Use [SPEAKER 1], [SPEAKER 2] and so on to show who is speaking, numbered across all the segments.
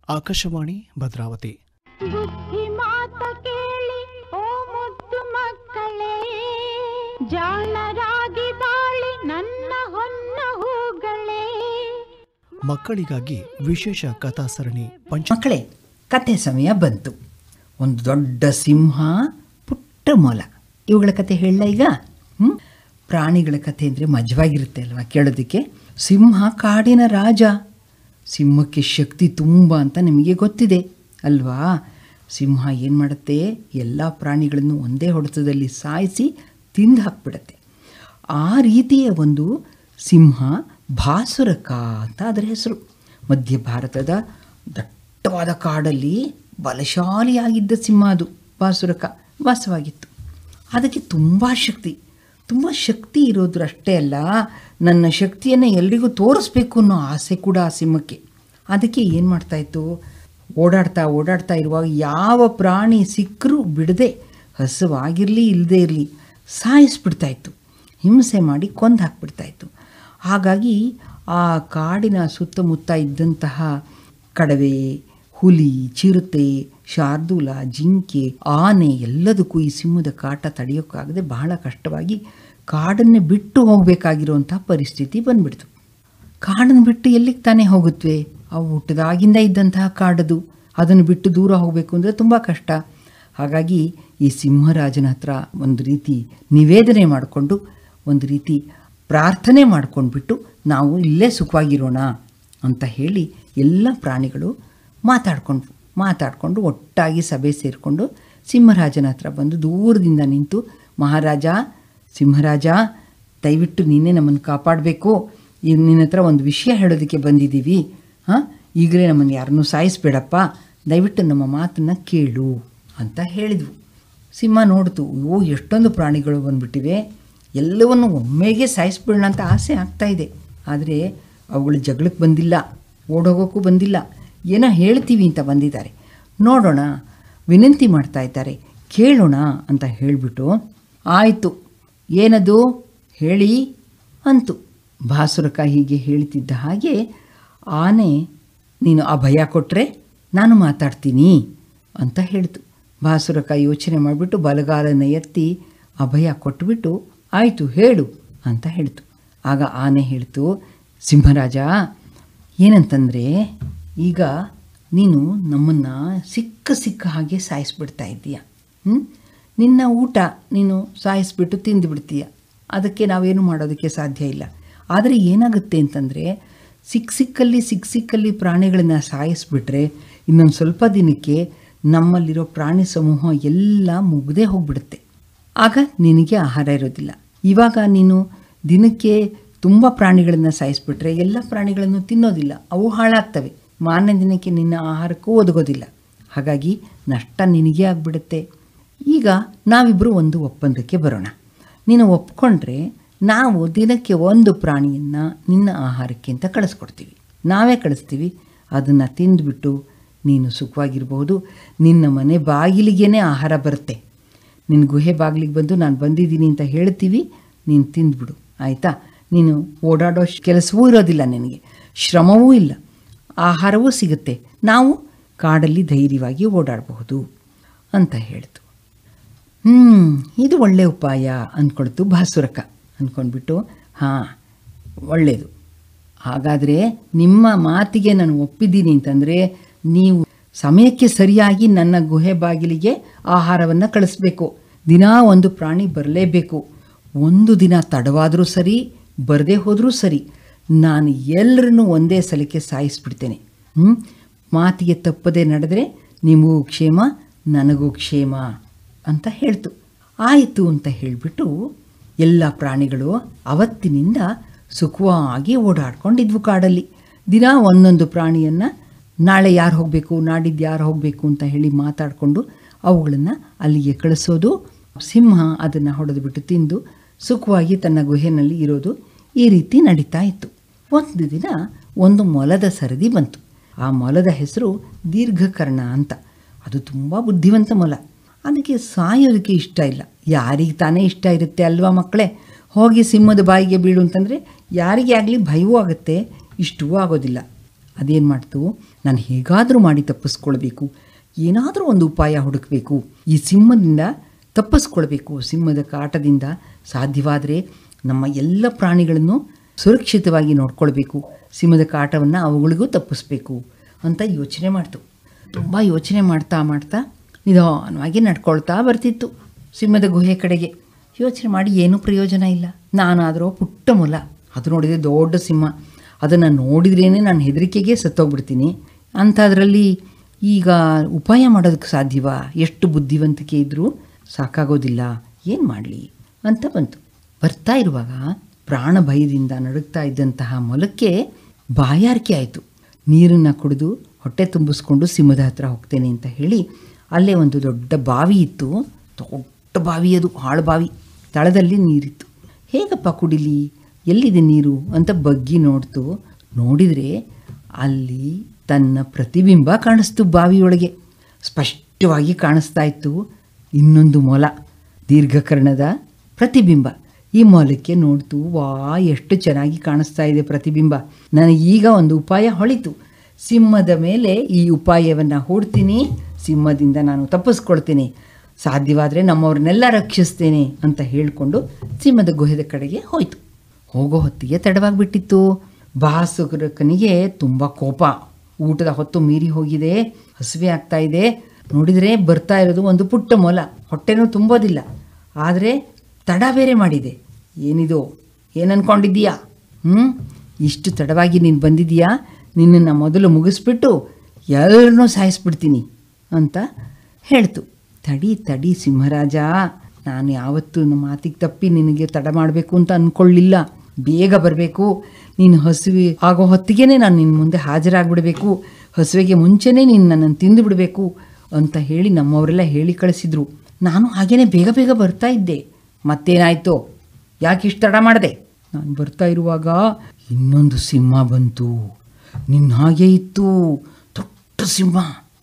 [SPEAKER 1] ಆಕಾಶವಾಣಿ ಭದ್ರಾವತಿ
[SPEAKER 2] ಬುದ್ಧಿ ಮಾತ ಕೇಳಿ ಓ ಮುದ್ದು ಮಕ್ಕಳೇ ಜಾಣರಾಗಿ ಬಾಳಿ ನನ್ನ ಹೊನ್ನ ಹೂಗಳೇ
[SPEAKER 1] ಮಕ್ಕಳಿಗಾಗಿ ವಿಶೇಷ ಕಥಾ ಸರಣಿ ಪಂಚ
[SPEAKER 3] ಮಕ್ಕಳೇ ಕತೆ ಸಮಯ ಬಂತು ಒಂದು ದೊಡ್ಡ ಸಿಂಹ ಪುಟ್ಟ ಮೊಲ ಇವುಗಳ ಕತೆ ಹೇಳಲ್ಲ ಈಗ ಹ್ಞೂ ಪ್ರಾಣಿಗಳ ಕತೆ ಅಂದರೆ ಮಜವಾಗಿರುತ್ತೆ ಅಲ್ವಾ ಕೇಳೋದಕ್ಕೆ ಸಿಂಹ ಕಾಡಿನ ರಾಜ ಸಿಂಹಕ್ಕೆ ಶಕ್ತಿ ತುಂಬ ಅಂತ ನಿಮಗೆ ಗೊತ್ತಿದೆ ಅಲ್ವಾ ಸಿಂಹ ಏನು ಮಾಡುತ್ತೆ ಎಲ್ಲ ಪ್ರಾಣಿಗಳನ್ನು ಒಂದೇ ಹೊಡೆತದಲ್ಲಿ ಸಾಯಿಸಿ ತಿಂದು ಹಾಕ್ಬಿಡತ್ತೆ ಆ ರೀತಿಯ ಒಂದು ಸಿಂಹ ಭಾಸುರಕ ಅಂತ ಅದರ ಹೆಸರು ಮಧ್ಯ ಭಾರತದ ದಟ್ಟವಾದ ಕಾಡಲ್ಲಿ ಬಲಶಾಲಿಯಾಗಿದ್ದ ಸಿಂಹ ಅದು ಭಾಸುರಕ ವಾಸವಾಗಿತ್ತು ಅದಕ್ಕೆ ತುಂಬ ಶಕ್ತಿ ತುಂಬ ಶಕ್ತಿ ಇರೋದು ಅಷ್ಟೇ ಅಲ್ಲ ನನ್ನ ಶಕ್ತಿಯನ್ನು ಎಲ್ರಿಗೂ ತೋರಿಸ್ಬೇಕು ಅನ್ನೋ ಆಸೆ ಕೂಡ ಆ ಸಿಂಹಕ್ಕೆ ಅದಕ್ಕೆ ಏನು ಮಾಡ್ತಾಯಿತ್ತು ಓಡಾಡ್ತಾ ಓಡಾಡ್ತಾ ಇರುವಾಗ ಯಾವ ಪ್ರಾಣಿ ಸಿಕ್ಕರೂ ಬಿಡದೆ ಹಸುವಾಗಿರಲಿ ಇಲ್ಲದೇ ಇರಲಿ ಸಾಯಿಸ್ಬಿಡ್ತಾಯಿತ್ತು ಹಿಂಸೆ ಮಾಡಿ ಕೊಂದು ಹಾಕ್ಬಿಡ್ತಾಯಿತ್ತು ಹಾಗಾಗಿ ಆ ಕಾಡಿನ ಸುತ್ತಮುತ್ತ ಇದ್ದಂತಹ ಕಡವೆ ಹುಲಿ ಚಿರತೆ ಶಾರ್ದೂಲ ಜಿಂಕೆ ಆನೆ ಎಲ್ಲದಕ್ಕೂ ಈ ಸಿಂಹದ ಕಾಟ ತಡೆಯೋಕ್ಕಾಗದೆ ಬಹಳ ಕಷ್ಟವಾಗಿ ಕಾಡನ್ನೇ ಬಿಟ್ಟು ಹೋಗಬೇಕಾಗಿರುವಂಥ ಪರಿಸ್ಥಿತಿ ಬಂದ್ಬಿಡ್ತು ಕಾಡನ್ನು ಬಿಟ್ಟು ಎಲ್ಲಿಗೆ ತಾನೇ ಹೋಗುತ್ತವೆ ಅವು ಹುಟ್ಟಿದಾಗಿಂದ ಇದ್ದಂತಹ ಕಾಡದು ಅದನ್ನು ಬಿಟ್ಟು ದೂರ ಹೋಗಬೇಕು ಅಂದರೆ ತುಂಬ ಕಷ್ಟ ಹಾಗಾಗಿ ಈ ಸಿಂಹರಾಜನ ಹತ್ರ ಒಂದು ರೀತಿ ನಿವೇದನೆ ಮಾಡಿಕೊಂಡು ಒಂದು ರೀತಿ ಪ್ರಾರ್ಥನೆ ಮಾಡ್ಕೊಂಡ್ಬಿಟ್ಟು ನಾವು ಇಲ್ಲೇ ಸುಖವಾಗಿರೋಣ ಅಂತ ಹೇಳಿ ಎಲ್ಲ ಪ್ರಾಣಿಗಳು ಮಾತಾಡ್ಕೊಂಡು ಮಾತಾಡಿಕೊಂಡು ಒಟ್ಟಾಗಿ ಸಭೆ ಸೇರಿಕೊಂಡು ಸಿಂಹರಾಜನ ಹತ್ರ ಬಂದು ದೂರದಿಂದ ನಿಂತು ಮಹಾರಾಜ ಸಿಂಹರಾಜ ದಯವಿಟ್ಟು ನೀನೇ ನಮ್ಮನ್ನು ಕಾಪಾಡಬೇಕು ಈಗ ನಿನ್ನ ಹತ್ರ ಒಂದು ವಿಷಯ ಹೇಳೋದಕ್ಕೆ ಬಂದಿದ್ದೀವಿ ಹಾಂ ಈಗಲೇ ನಮ್ಮನ್ನು ಯಾರನ್ನೂ ಸಾಯಿಸ್ಬೇಡಪ್ಪ ದಯವಿಟ್ಟು ನಮ್ಮ ಮಾತನ್ನು ಕೇಳು ಅಂತ ಹೇಳಿದ್ವು ಸಿಂಹ ನೋಡ್ತು ಓ ಎಷ್ಟೊಂದು ಪ್ರಾಣಿಗಳು ಬಂದ್ಬಿಟ್ಟಿವೆ ಎಲ್ಲವನ್ನು ಒಮ್ಮೆಗೆ ಸಾಯಿಸ್ಬಿಡೋಣ ಅಂತ ಆಸೆ ಆಗ್ತಾ ಇದೆ ಆದರೆ ಅವುಗಳು ಜಗಳಕ್ಕೆ ಬಂದಿಲ್ಲ ಓಡೋಗೋಕ್ಕೂ ಬಂದಿಲ್ಲ ಏನೋ ಹೇಳ್ತೀವಿ ಅಂತ ಬಂದಿದ್ದಾರೆ ನೋಡೋಣ ವಿನಂತಿ ಮಾಡ್ತಾ ಇದ್ದಾರೆ ಕೇಳೋಣ ಅಂತ ಹೇಳಿಬಿಟ್ಟು ಆಯಿತು ಏನದು ಹೇಳಿ ಅಂತು ಭಾಸುರಕ ಹೀಗೆ ಹೇಳ್ತಿದ್ದ ಹಾಗೆ ಆನೆ ನೀನು ಅಭಯ ಕೊಟ್ಟರೆ ನಾನು ಮಾತಾಡ್ತೀನಿ ಅಂತ ಹೇಳ್ತು ಭಾಸುರಕ ಯೋಚನೆ ಮಾಡಿಬಿಟ್ಟು ಬಲಗಾಲನ ಎತ್ತಿ ಅಭಯ ಕೊಟ್ಬಿಟ್ಟು ಆಯಿತು ಹೇಳು ಅಂತ ಹೇಳ್ತು ಆಗ ಆನೆ ಹೇಳ್ತು ಸಿಂಹರಾಜ ಏನಂತಂದರೆ ಈಗ ನೀನು ನಮ್ಮನ್ನು ಸಿಕ್ಕ ಸಿಕ್ಕ ಹಾಗೆ ಸಾಯಿಸ್ಬಿಡ್ತಾ ಇದ್ದೀಯ ಹ್ಞೂ ನಿನ್ನ ಊಟ ನೀನು ಸಾಯಿಸ್ಬಿಟ್ಟು ತಿಂದುಬಿಡ್ತೀಯ ಅದಕ್ಕೆ ನಾವೇನು ಮಾಡೋದಕ್ಕೆ ಸಾಧ್ಯ ಇಲ್ಲ ಆದರೆ ಏನಾಗುತ್ತೆ ಅಂತಂದರೆ ಸಿಕ್ಕ ಸಿಕ್ಕಲ್ಲಿ ಸಿಕ್ಕ ಸಿಕ್ಕಲ್ಲಿ ಪ್ರಾಣಿಗಳನ್ನ ಸಾಯಿಸ್ಬಿಟ್ರೆ ಇನ್ನೊಂದು ಸ್ವಲ್ಪ ದಿನಕ್ಕೆ ನಮ್ಮಲ್ಲಿರೋ ಪ್ರಾಣಿ ಸಮೂಹ ಎಲ್ಲ ಮುಗ್ದೇ ಹೋಗ್ಬಿಡುತ್ತೆ ಆಗ ನಿನಗೆ ಆಹಾರ ಇರೋದಿಲ್ಲ ಇವಾಗ ನೀನು ದಿನಕ್ಕೆ ತುಂಬ ಪ್ರಾಣಿಗಳನ್ನು ಸಾಯಿಸ್ಬಿಟ್ರೆ ಎಲ್ಲ ಪ್ರಾಣಿಗಳನ್ನು ತಿನ್ನೋದಿಲ್ಲ ಅವು ಹಾಳಾಗ್ತವೆ ಮಾರನೇ ದಿನಕ್ಕೆ ನಿನ್ನ ಆಹಾರಕ್ಕೂ ಒದಗೋದಿಲ್ಲ ಹಾಗಾಗಿ ನಷ್ಟ ನಿನಗೆ ಆಗಿಬಿಡುತ್ತೆ ಈಗ ನಾವಿಬ್ಬರು ಒಂದು ಒಪ್ಪಂದಕ್ಕೆ ಬರೋಣ ನೀನು ಒಪ್ಕೊಂಡ್ರೆ ನಾವು ದಿನಕ್ಕೆ ಒಂದು ಪ್ರಾಣಿಯನ್ನು ನಿನ್ನ ಆಹಾರಕ್ಕೆ ಅಂತ ಕಳಿಸ್ಕೊಡ್ತೀವಿ ನಾವೇ ಕಳಿಸ್ತೀವಿ ಅದನ್ನು ತಿಂದುಬಿಟ್ಟು ನೀನು ಸುಖವಾಗಿರ್ಬೋದು ನಿನ್ನ ಮನೆ ಬಾಗಿಲಿಗೇ ಆಹಾರ ಬರುತ್ತೆ ನಿನ್ನ ಗುಹೆ ಬಾಗಿಲಿಗೆ ಬಂದು ನಾನು ಬಂದಿದ್ದೀನಿ ಅಂತ ಹೇಳ್ತೀವಿ ನೀನು ತಿಂದ್ಬಿಡು ಆಯಿತಾ ನೀನು ಓಡಾಡೋ ಶ್- ಕೆಲಸವೂ ಇರೋದಿಲ್ಲ ನಿನಗೆ ಶ್ರಮವೂ ಇಲ್ಲ ಆಹಾರವೂ ಸಿಗುತ್ತೆ ನಾವು ಕಾಡಲ್ಲಿ ಧೈರ್ಯವಾಗಿ ಓಡಾಡಬಹುದು ಅಂತ ಹೇಳ್ತು ಹ್ಞೂ ಇದು ಒಳ್ಳೆ ಉಪಾಯ ಅಂದ್ಕೊಳ್ತು ಭಾಸುರಕ ಅಂದ್ಕೊಂಡ್ಬಿಟ್ಟು ಹಾಂ ಒಳ್ಳೆಯದು ಹಾಗಾದರೆ ನಿಮ್ಮ ಮಾತಿಗೆ ನಾನು ಒಪ್ಪಿದ್ದೀನಿ ಅಂತಂದರೆ ನೀವು ಸಮಯಕ್ಕೆ ಸರಿಯಾಗಿ ನನ್ನ ಗುಹೆ ಬಾಗಿಲಿಗೆ ಆಹಾರವನ್ನು ಕಳಿಸ್ಬೇಕು ದಿನಾ ಒಂದು ಪ್ರಾಣಿ ಬರಲೇಬೇಕು ಒಂದು ದಿನ ತಡವಾದರೂ ಸರಿ ಬರದೇ ಹೋದರೂ ಸರಿ ನಾನು ಎಲ್ಲರನ್ನೂ ಒಂದೇ ಸಲಕ್ಕೆ ಸಾಯಿಸ್ಬಿಡ್ತೇನೆ ಹ್ಞೂ ಮಾತಿಗೆ ತಪ್ಪದೆ ನಡೆದರೆ ನಿಮಗೂ ಕ್ಷೇಮ ನನಗೂ ಕ್ಷೇಮ ಅಂತ ಹೇಳ್ತು ಆಯಿತು ಅಂತ ಹೇಳಿಬಿಟ್ಟು ಎಲ್ಲ ಪ್ರಾಣಿಗಳು ಅವತ್ತಿನಿಂದ ಸುಖವಾಗಿ ಓಡಾಡ್ಕೊಂಡಿದ್ವು ಕಾಡಲ್ಲಿ ದಿನ ಒಂದೊಂದು ಪ್ರಾಣಿಯನ್ನು ನಾಳೆ ಯಾರು ಹೋಗಬೇಕು ನಾಡಿದ್ದು ಯಾರು ಹೋಗಬೇಕು ಅಂತ ಹೇಳಿ ಮಾತಾಡಿಕೊಂಡು ಅವುಗಳನ್ನು ಅಲ್ಲಿಗೆ ಕಳಿಸೋದು ಸಿಂಹ ಅದನ್ನು ಹೊಡೆದು ಬಿಟ್ಟು ತಿಂದು ಸುಖವಾಗಿ ತನ್ನ ಗುಹೆನಲ್ಲಿ ಇರೋದು ಈ ರೀತಿ ನಡೀತಾ ಇತ್ತು ಒಂದು ದಿನ ಒಂದು ಮೊಲದ ಸರದಿ ಬಂತು ಆ ಮೊಲದ ಹೆಸರು ದೀರ್ಘಕರ್ಣ ಅಂತ ಅದು ತುಂಬ ಬುದ್ಧಿವಂತ ಮೊಲ ಅದಕ್ಕೆ ಸಾಯೋದಕ್ಕೆ ಇಷ್ಟ ಇಲ್ಲ ಯಾರಿಗೆ ತಾನೇ ಇಷ್ಟ ಇರುತ್ತೆ ಅಲ್ವಾ ಮಕ್ಕಳೇ ಹೋಗಿ ಸಿಂಹದ ಬಾಯಿಗೆ ಬೀಳು ಅಂತಂದರೆ ಯಾರಿಗೇ ಆಗಲಿ ಭಯವೂ ಆಗುತ್ತೆ ಇಷ್ಟವೂ ಆಗೋದಿಲ್ಲ ಅದೇನು ಮಾಡ್ತು ನಾನು ಹೇಗಾದರೂ ಮಾಡಿ ತಪ್ಪಿಸ್ಕೊಳ್ಬೇಕು ಏನಾದರೂ ಒಂದು ಉಪಾಯ ಹುಡುಕಬೇಕು ಈ ಸಿಂಹದಿಂದ ತಪ್ಪಿಸ್ಕೊಳ್ಬೇಕು ಸಿಂಹದ ಕಾಟದಿಂದ ಸಾಧ್ಯವಾದರೆ ನಮ್ಮ ಎಲ್ಲ ಪ್ರಾಣಿಗಳನ್ನು ಸುರಕ್ಷಿತವಾಗಿ ನೋಡ್ಕೊಳ್ಬೇಕು ಸಿಂಹದ ಕಾಟವನ್ನು ಅವುಗಳಿಗೂ ತಪ್ಪಿಸ್ಬೇಕು ಅಂತ ಯೋಚನೆ ಮಾಡ್ತು ತುಂಬ ಯೋಚನೆ ಮಾಡ್ತಾ ಮಾಡ್ತಾ ನಿಧಾನವಾಗಿ ನಡ್ಕೊಳ್ತಾ ಬರ್ತಿತ್ತು ಸಿಂಹದ ಗುಹೆ ಕಡೆಗೆ ಯೋಚನೆ ಮಾಡಿ ಏನೂ ಪ್ರಯೋಜನ ಇಲ್ಲ ನಾನಾದರೂ ಪುಟ್ಟ ಮೊಲ ಅದು ನೋಡಿದರೆ ದೊಡ್ಡ ಸಿಂಹ ಅದನ್ನು ನೋಡಿದ್ರೇ ನಾನು ಹೆದರಿಕೆಗೆ ಸತ್ತೋಗ್ಬಿಡ್ತೀನಿ ಅಂಥದ್ರಲ್ಲಿ ಈಗ ಉಪಾಯ ಮಾಡೋದಕ್ಕೆ ಸಾಧ್ಯವಾ ಎಷ್ಟು ಬುದ್ಧಿವಂತಿಕೆ ಇದ್ದರೂ ಸಾಕಾಗೋದಿಲ್ಲ ಏನು ಮಾಡಲಿ ಅಂತ ಬಂತು ಬರ್ತಾ ಇರುವಾಗ ಪ್ರಾಣ ಭಯದಿಂದ ನಡುಗ್ತಾ ಇದ್ದಂತಹ ಮೊಲಕ್ಕೆ ಬಾಯಾರಿಕೆ ಆಯಿತು ನೀರನ್ನು ಕುಡಿದು ಹೊಟ್ಟೆ ತುಂಬಿಸ್ಕೊಂಡು ಸಿಂಹದ ಹತ್ರ ಹೋಗ್ತೇನೆ ಅಂತ ಹೇಳಿ ಅಲ್ಲೇ ಒಂದು ದೊಡ್ಡ ಬಾವಿ ಇತ್ತು ದೊಡ್ಡ ಬಾವಿ ಅದು ಆಳು ಬಾವಿ ತಳದಲ್ಲಿ ನೀರಿತ್ತು ಹೇಗಪ್ಪ ಕುಡಿಲಿ ಎಲ್ಲಿದೆ ನೀರು ಅಂತ ಬಗ್ಗಿ ನೋಡ್ತು ನೋಡಿದರೆ ಅಲ್ಲಿ ತನ್ನ ಪ್ರತಿಬಿಂಬ ಕಾಣಿಸ್ತು ಬಾವಿಯೊಳಗೆ ಸ್ಪಷ್ಟವಾಗಿ ಕಾಣಿಸ್ತಾ ಇತ್ತು ಇನ್ನೊಂದು ಮೊಲ ದೀರ್ಘಕರ್ಣದ ಪ್ರತಿಬಿಂಬ ಈ ಮೊಲಕ್ಕೆ ನೋಡ್ತು ವಾ ಎಷ್ಟು ಚೆನ್ನಾಗಿ ಕಾಣಿಸ್ತಾ ಇದೆ ಪ್ರತಿಬಿಂಬ ನನಗೀಗ ಒಂದು ಉಪಾಯ ಹೊಳಿತು ಸಿಂಹದ ಮೇಲೆ ಈ ಉಪಾಯವನ್ನು ಹೂಡ್ತೀನಿ ಸಿಂಹದಿಂದ ನಾನು ತಪ್ಪಿಸ್ಕೊಳ್ತೀನಿ ಸಾಧ್ಯವಾದರೆ ನಮ್ಮವ್ರನ್ನೆಲ್ಲ ರಕ್ಷಿಸ್ತೇನೆ ಅಂತ ಹೇಳಿಕೊಂಡು ಸಿಂಹದ ಗುಹೆದ ಕಡೆಗೆ ಹೋಯಿತು ಹೋಗೋ ಹೊತ್ತಿಗೆ ತಡವಾಗಿಬಿಟ್ಟಿತ್ತು ಬಾಸುಕನಿಗೆ ತುಂಬ ಕೋಪ ಊಟದ ಹೊತ್ತು ಮೀರಿ ಹೋಗಿದೆ ಹಸಿವೆ ಆಗ್ತಾ ಇದೆ ನೋಡಿದರೆ ಬರ್ತಾ ಇರೋದು ಒಂದು ಪುಟ್ಟ ಮೊಲ ಹೊಟ್ಟೆನೂ ತುಂಬೋದಿಲ್ಲ ಆದರೆ ತಡ ಬೇರೆ ಮಾಡಿದೆ ಏನಿದು ಏನು ಅನ್ಕೊಂಡಿದ್ದೀಯಾ ಹ್ಞೂ ಇಷ್ಟು ತಡವಾಗಿ ನೀನು ಬಂದಿದ್ದೀಯಾ ನಿನ್ನನ್ನು ಮೊದಲು ಮುಗಿಸ್ಬಿಟ್ಟು ಎಲ್ಲರನ್ನೂ ಸಾಯಿಸ್ಬಿಡ್ತೀನಿ ಅಂತ ಹೇಳ್ತು ತಡಿ ತಡಿ ಸಿಂಹರಾಜ ನಾನು ಯಾವತ್ತೂ ನಮ್ಮ ಮಾತಿಗೆ ತಪ್ಪಿ ನಿನಗೆ ತಡ ಮಾಡಬೇಕು ಅಂತ ಅಂದ್ಕೊಳ್ಳಿಲ್ಲ ಬೇಗ ಬರಬೇಕು ನೀನು ಹಸಿವೆ ಆಗೋ ಹೊತ್ತಿಗೆ ನಾನು ನಿನ್ನ ಮುಂದೆ ಹಾಜರಾಗ್ಬಿಡಬೇಕು ಹಸುವೆಗೆ ಮುಂಚೆನೇ ನೀನು ನನ್ನನ್ನು ತಿಂದು ಬಿಡಬೇಕು ಅಂತ ಹೇಳಿ ನಮ್ಮವರೆಲ್ಲ ಹೇಳಿ ಕಳಿಸಿದ್ರು ನಾನು ಹಾಗೇನೆ ಬೇಗ ಬೇಗ ಬರ್ತಾ ಇದ್ದೆ ಮತ್ತೇನಾಯಿತು ಯಾಕೆ ಇಷ್ಟು ತಡ ಮಾಡಿದೆ ನಾನು ಬರ್ತಾ ಇರುವಾಗ ಇನ್ನೊಂದು ಸಿಂಹ ಬಂತು ನಿನ್ನ ಹಾಗೆ ಇತ್ತು ದೊಡ್ಡ ಸಿಂಹ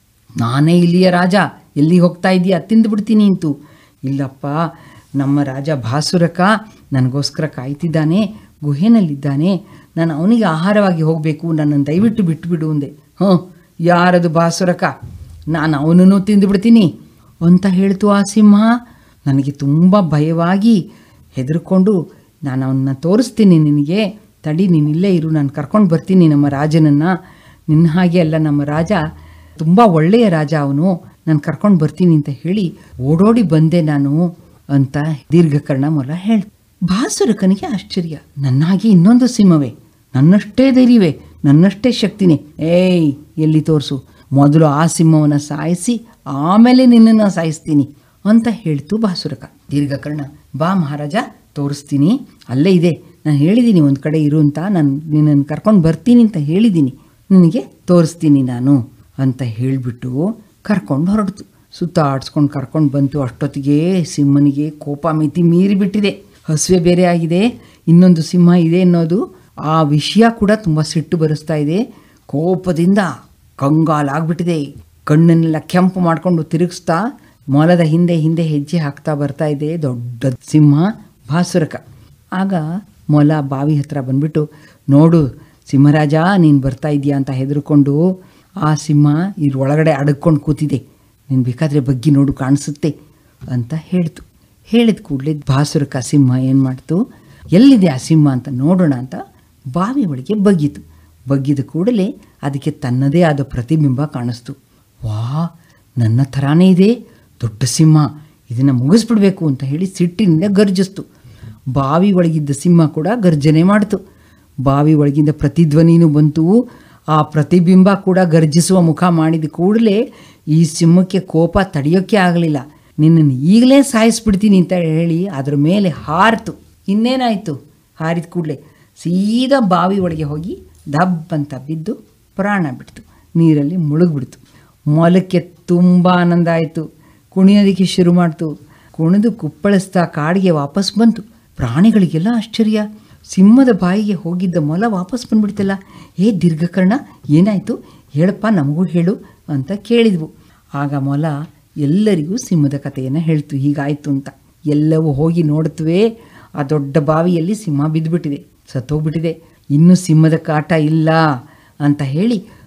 [SPEAKER 3] ನಾನೇ ಇಲ್ಲಿಯ ರಾಜ ಎಲ್ಲಿಗೆ ಹೋಗ್ತಾ ಇದೀಯಾ ತಿಂದು ಬಿಡ್ತೀನಿ ಅಂತು ಇಲ್ಲಪ್ಪ ನಮ್ಮ ರಾಜ ಭಾಸುರಕ ನನಗೋಸ್ಕರ ಕಾಯ್ತಿದ್ದಾನೆ ಗುಹೆನಲ್ಲಿದ್ದಾನೆ ನಾನು ಅವನಿಗೆ ಆಹಾರವಾಗಿ ಹೋಗಬೇಕು ನನ್ನನ್ನು ದಯವಿಟ್ಟು ಬಿಟ್ಟುಬಿಡು ಅಂದೆ ಹ್ಞೂ ಯಾರದು ಭಾಸುರಕ ನಾನು ಅವನನ್ನು ತಿಂದು ಬಿಡ್ತೀನಿ ಅಂತ ಹೇಳ್ತು ಆ ಸಿಂಹ ನನಗೆ ತುಂಬ ಭಯವಾಗಿ ಹೆದರ್ಕೊಂಡು ನಾನು ಅವನ್ನ ತೋರಿಸ್ತೀನಿ ನಿನಗೆ ತಡಿ ನೀನು ಇಲ್ಲೇ ಇರು ನಾನು ಕರ್ಕೊಂಡು ಬರ್ತೀನಿ ನಮ್ಮ ರಾಜನನ್ನು ನಿನ್ನ ಹಾಗೆ ಅಲ್ಲ ನಮ್ಮ ರಾಜ ತುಂಬ ಒಳ್ಳೆಯ ರಾಜ ಅವನು ನಾನು ಕರ್ಕೊಂಡು ಬರ್ತೀನಿ ಅಂತ ಹೇಳಿ ಓಡೋಡಿ ಬಂದೆ ನಾನು ಅಂತ ದೀರ್ಘಕರ್ಣ ಮೊಲ ಹೇಳ್ ಭಾಸುರಕನಿಗೆ ಆಶ್ಚರ್ಯ ನನ್ನ ಹಾಗೆ ಇನ್ನೊಂದು ಸಿಂಹವೇ ನನ್ನಷ್ಟೇ ಧೈರ್ಯವೇ ನನ್ನಷ್ಟೇ ಶಕ್ತಿನೇ ಏಯ್ ಎಲ್ಲಿ ತೋರಿಸು ಮೊದಲು ಆ ಸಿಂಹವನ್ನು ಸಾಯಿಸಿ ಆಮೇಲೆ ನಿನ್ನನ್ನು ಸಾಯಿಸ್ತೀನಿ ಅಂತ ಹೇಳ್ತು ಭಾಸುರಕ ದೀರ್ಘಕರ್ಣ ಬಾ ಮಹಾರಾಜ ತೋರಿಸ್ತೀನಿ ಅಲ್ಲೇ ಇದೆ ನಾನು ಹೇಳಿದ್ದೀನಿ ಒಂದು ಕಡೆ ಇರು ಅಂತ ನಾನು ನಿನ್ನನ್ನು ಕರ್ಕೊಂಡು ಬರ್ತೀನಿ ಅಂತ ಹೇಳಿದ್ದೀನಿ ನಿನಗೆ ತೋರಿಸ್ತೀನಿ ನಾನು ಅಂತ ಹೇಳಿಬಿಟ್ಟು ಕರ್ಕೊಂಡು ಹೊರಡ್ತು ಸುತ್ತ ಆಡ್ಸ್ಕೊಂಡು ಕರ್ಕೊಂಡು ಬಂತು ಅಷ್ಟೊತ್ತಿಗೆ ಸಿಂಹನಿಗೆ ಕೋಪ ಮಿತಿ ಮೀರಿ ಬಿಟ್ಟಿದೆ ಹಸುವೆ ಬೇರೆ ಆಗಿದೆ ಇನ್ನೊಂದು ಸಿಂಹ ಇದೆ ಅನ್ನೋದು ಆ ವಿಷಯ ಕೂಡ ತುಂಬ ಸಿಟ್ಟು ಬರಿಸ್ತಾ ಇದೆ ಕೋಪದಿಂದ ಕಂಗಾಲಾಗ್ಬಿಟ್ಟಿದೆ ಕಣ್ಣನ್ನೆಲ್ಲ ಕೆಂಪು ಮಾಡಿಕೊಂಡು ತಿರುಗಿಸ್ತಾ ಮೊಲದ ಹಿಂದೆ ಹಿಂದೆ ಹೆಜ್ಜೆ ಹಾಕ್ತಾ ಬರ್ತಾ ಇದೆ ದೊಡ್ಡ ಸಿಂಹ ಭಾಸುರಕ ಆಗ ಮೊಲ ಬಾವಿ ಹತ್ರ ಬಂದ್ಬಿಟ್ಟು ನೋಡು ಸಿಂಹರಾಜ ನೀನು ಬರ್ತಾ ಇದೀಯಾ ಅಂತ ಹೆದರ್ಕೊಂಡು ಆ ಸಿಂಹ ಇದ್ರ ಒಳಗಡೆ ಅಡಗ್ಕೊಂಡು ಕೂತಿದೆ ನೀನು ಬೇಕಾದರೆ ಬಗ್ಗಿ ನೋಡು ಕಾಣಿಸುತ್ತೆ ಅಂತ ಹೇಳ್ತು ಹೇಳಿದ ಕೂಡಲೇ ಭಾಸುರಕ ಸಿಂಹ ಏನು ಮಾಡ್ತು ಎಲ್ಲಿದೆ ಆ ಸಿಂಹ ಅಂತ ನೋಡೋಣ ಅಂತ ಬಾವಿ ಒಳಗೆ ಬಗ್ಗಿತು ಬಗ್ಗಿದ ಕೂಡಲೇ ಅದಕ್ಕೆ ತನ್ನದೇ ಆದ ಪ್ರತಿಬಿಂಬ ಕಾಣಿಸ್ತು ವಾ ನನ್ನ ಥರಾನೇ ಇದೆ ದೊಡ್ಡ ಸಿಂಹ ಇದನ್ನು ಮುಗಿಸ್ಬಿಡ್ಬೇಕು ಅಂತ ಹೇಳಿ ಸಿಟ್ಟಿನಿಂದ ಗರ್ಜಿಸ್ತು ಬಾವಿ ಒಳಗಿದ್ದ ಸಿಂಹ ಕೂಡ ಗರ್ಜನೆ ಮಾಡಿತು ಬಾವಿ ಒಳಗಿಂದ ಪ್ರತಿಧ್ವನಿನೂ ಬಂತು ಆ ಪ್ರತಿಬಿಂಬ ಕೂಡ ಗರ್ಜಿಸುವ ಮುಖ ಮಾಡಿದ ಕೂಡಲೇ ಈ ಸಿಂಹಕ್ಕೆ ಕೋಪ ತಡೆಯೋಕ್ಕೆ ಆಗಲಿಲ್ಲ ನಿನ್ನನ್ನು ಈಗಲೇ ಸಾಯಿಸ್ಬಿಡ್ತೀನಿ ಅಂತ ಹೇಳಿ ಅದ್ರ ಮೇಲೆ ಹಾರಿತು ಇನ್ನೇನಾಯಿತು ಹಾರಿದ ಕೂಡಲೇ ಸೀದಾ ಬಾವಿ ಒಳಗೆ ಹೋಗಿ ದಬ್ ಅಂತ ಬಿದ್ದು ಪ್ರಾಣ ಬಿಡ್ತು ನೀರಲ್ಲಿ ಮುಳುಗ್ಬಿಡ್ತು ಮೊಲಕ್ಕೆ ತುಂಬ ಆನಂದ ಆಯಿತು ಕುಣಿಯೋದಕ್ಕೆ ಶುರು ಮಾಡ್ತು ಕುಣಿದು ಕುಪ್ಪಳಿಸ್ತಾ ಕಾಡಿಗೆ ವಾಪಸ್ ಬಂತು ಪ್ರಾಣಿಗಳಿಗೆಲ್ಲ ಆಶ್ಚರ್ಯ ಸಿಂಹದ ಬಾಯಿಗೆ ಹೋಗಿದ್ದ ಮೊಲ ವಾಪಸ್ ಬಂದ್ಬಿಡ್ತಲ್ಲ ಏ ದೀರ್ಘಕರ್ಣ ಏನಾಯಿತು ಹೇಳಪ್ಪ ನಮಗೂ ಹೇಳು ಅಂತ ಕೇಳಿದ್ವು ಆಗ ಮೊಲ ಎಲ್ಲರಿಗೂ ಸಿಂಹದ ಕಥೆಯನ್ನು ಹೇಳ್ತು ಹೀಗಾಯಿತು ಅಂತ ಎಲ್ಲವೂ ಹೋಗಿ ನೋಡ್ತುವೆ ಆ ದೊಡ್ಡ ಬಾವಿಯಲ್ಲಿ ಸಿಂಹ ಬಿದ್ದುಬಿಟ್ಟಿದೆ ಸತ್ತೋಗ್ಬಿಟ್ಟಿದೆ ಇನ್ನೂ ಸಿಂಹದ ಕಾಟ ಇಲ್ಲ ಅಂತ ಹೇಳಿ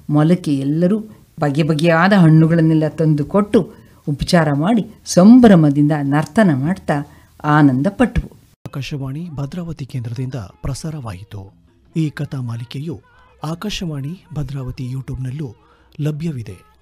[SPEAKER 3] ಮೊಲಕ್ಕೆ ಎಲ್ಲರೂ ಬಗೆ ಬಗೆಯಾದ ಹಣ್ಣುಗಳನ್ನೆಲ್ಲ ತಂದು ಕೊಟ್ಟು ಉಪಚಾರ ಮಾಡಿ ಸಂಭ್ರಮದಿಂದ ನರ್ತನ ಮಾಡ್ತಾ ಆನಂದ ಪಟ್ಟವು
[SPEAKER 1] ಆಕಾಶವಾಣಿ ಭದ್ರಾವತಿ ಕೇಂದ್ರದಿಂದ ಪ್ರಸಾರವಾಯಿತು ಈ ಕಥಾ ಮಾಲಿಕೆಯು ಆಕಾಶವಾಣಿ ಭದ್ರಾವತಿ ಯೂಟ್ಯೂಬ್ನಲ್ಲೂ ಲಭ್ಯವಿದೆ